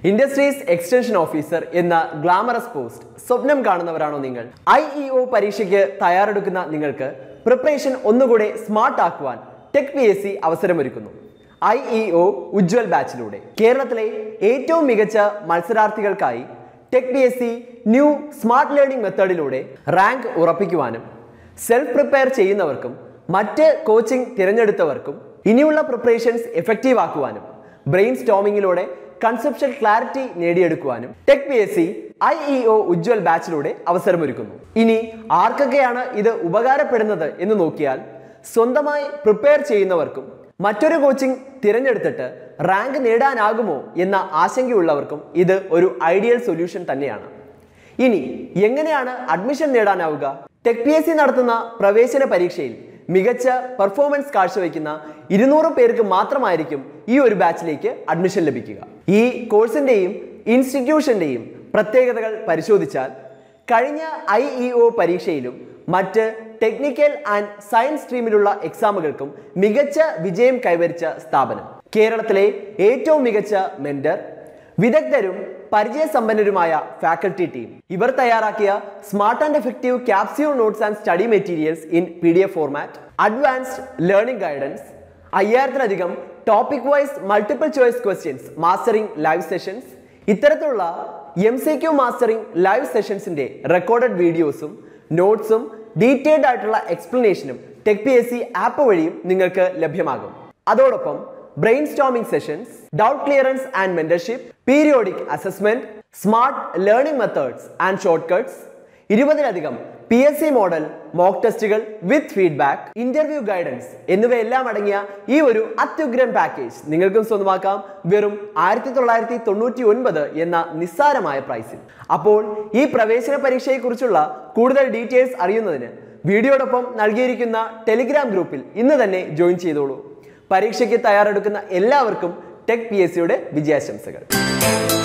industries extension officer എന്ന glamorous post സ്വപ്നം കാണുന്നവരാണോ നിങ്ങൾ ഐ ഇ ഒ പരീക്ഷയ്ക്ക് തയ്യാറെടുക്കുന്ന നിങ്ങൾക്ക് പ്രിപ്പറേഷൻ ഒന്നുകൂടെ സ്മാർട്ട് ആക്കുവാൻ ടെക് പി എസ് സി അവസരമൊരുക്കുന്നു ഐ ഇ ഒ ഉജ്വൽ ബാച്ചിലൂടെ കേരളത്തിലെ ഏറ്റവും മികച്ച മത്സരാർത്ഥികൾക്കായി tech P S C new smart learning മെത്തേഡിലൂടെ റാങ്ക് ഉറപ്പിക്കുവാനും സെൽഫ് പ്രിപ്പയർ ചെയ്യുന്നവർക്കും മറ്റ് കോച്ചിംഗ് തിരഞ്ഞെടുത്തവർക്കും ഇനിയുള്ള പ്രിപ്പറേഷൻസ് എഫക്റ്റീവ് ആക്കുവാനും ബ്രെയിൻ സ്റ്റോമിങ്ങിലൂടെ കൺസെപ്ഷൻ ക്ലാരിറ്റി നേടിയെടുക്കുവാനും tech P S C I E O Ujwal ബാച്ചിലൂടെ അവസരമൊരുക്കുന്നു ഇനി ആർക്കൊക്കെയാണ് ഇത് ഉപകാരപ്പെടുന്നത് എന്ന് നോക്കിയാൽ സ്വന്തമായി പ്രിപ്പയർ ചെയ്യുന്നവർക്കും മറ്റൊരു കോച്ചിങ് തിരഞ്ഞെടുത്തിട്ട് റാങ്ക് നേടാനാകുമോ എന്ന ആശങ്കയുള്ളവർക്കും ഇത് ഒരു ഐഡിയൽ സൊല്യൂഷൻ തന്നെയാണ് ഇനി എങ്ങനെയാണ് അഡ്മിഷൻ നേടാനാവുക ടെക് പി എസ് സി നടത്തുന്ന പ്രവേശന പരീക്ഷയിൽ മികച്ച പെർഫോമൻസ് കാഴ്ചവെക്കുന്ന ഇരുന്നൂറ് പേർക്ക് മാത്രമായിരിക്കും ഈ ഒരു ബാച്ചിലേക്ക് അഡ്മിഷൻ ലഭിക്കുക ഈ കോഴ്സിന്റെയും ഇൻസ്റ്റിറ്റ്യൂഷന്റെയും പ്രത്യേകതകൾ പരിശോധിച്ചാൽ കഴിഞ്ഞ ഐ ഇ ഒ പരീക്ഷയിലും മറ്റ് ടെക്നിക്കൽ ആൻഡ് സയൻസ് സ്ട്രീമിലുള്ള എക്സാമുകൾക്കും മികച്ച വിജയം കൈവരിച്ച സ്ഥാപനം കേരളത്തിലെ ഏറ്റവും മികച്ച മെന്റർ വിദഗ്ധരും പരിചയസമ്പന്നരുമായ ഫാക്കൽറ്റി ടീം ഇവർ തയ്യാറാക്കിയ smart and effective capsule notes and study materials in P D F format advanced learning guidance അയ്യായിരത്തിലധികം topic wise multiple choice questions mastering live sessions ഇത്തരത്തിലുള്ള M C Q mastering live സെഷൻസിന്റെ recorded വീഡിയോസും നോട്ട്സും detailed ആയിട്ടുള്ള എക്സ്പ്ലനേഷനും tech P S C app വഴിയും നിങ്ങൾക്ക് ലഭ്യമാകും അതോടൊപ്പം brainstorming sessions doubt clearance and mentorship periodic assessment smart learning methods and shortcuts ഇരുപതിലധികം P S C model mock ടെസ്റ്റുകൾ വിത്ത് ഫീഡ്ബാക്ക് ഇന്റർവ്യൂ ഗൈഡൻസ് എന്നിവയെല്ലാം അടങ്ങിയ ഈ ഒരു അത്യുഗ്രൻ പാക്കേജ് നിങ്ങൾക്കും സ്വന്തമാക്കാം വെറും ആയിരത്തി തൊള്ളായിരത്തി തൊണ്ണൂറ്റി ഒൻപത് എന്ന നിസ്സാരമായ പ്രൈസിൽ അപ്പോൾ ഈ പ്രവേശന പരീക്ഷയെക്കുറിച്ചുള്ള കൂടുതൽ ഡീറ്റെയിൽസ് അറിയുന്നതിന് വീഡിയോടൊപ്പം നൽകിയിരിക്കുന്ന ടെലിഗ്രാം ഗ്രൂപ്പിൽ ഇന്ന് തന്നെ ജോയിൻ ചെയ്തോളൂ പരീക്ഷയ്ക്ക് തയ്യാറെടുക്കുന്ന എല്ലാവർക്കും ടെക് പി എസ് സിയുടെ വിജയാശംസകൾ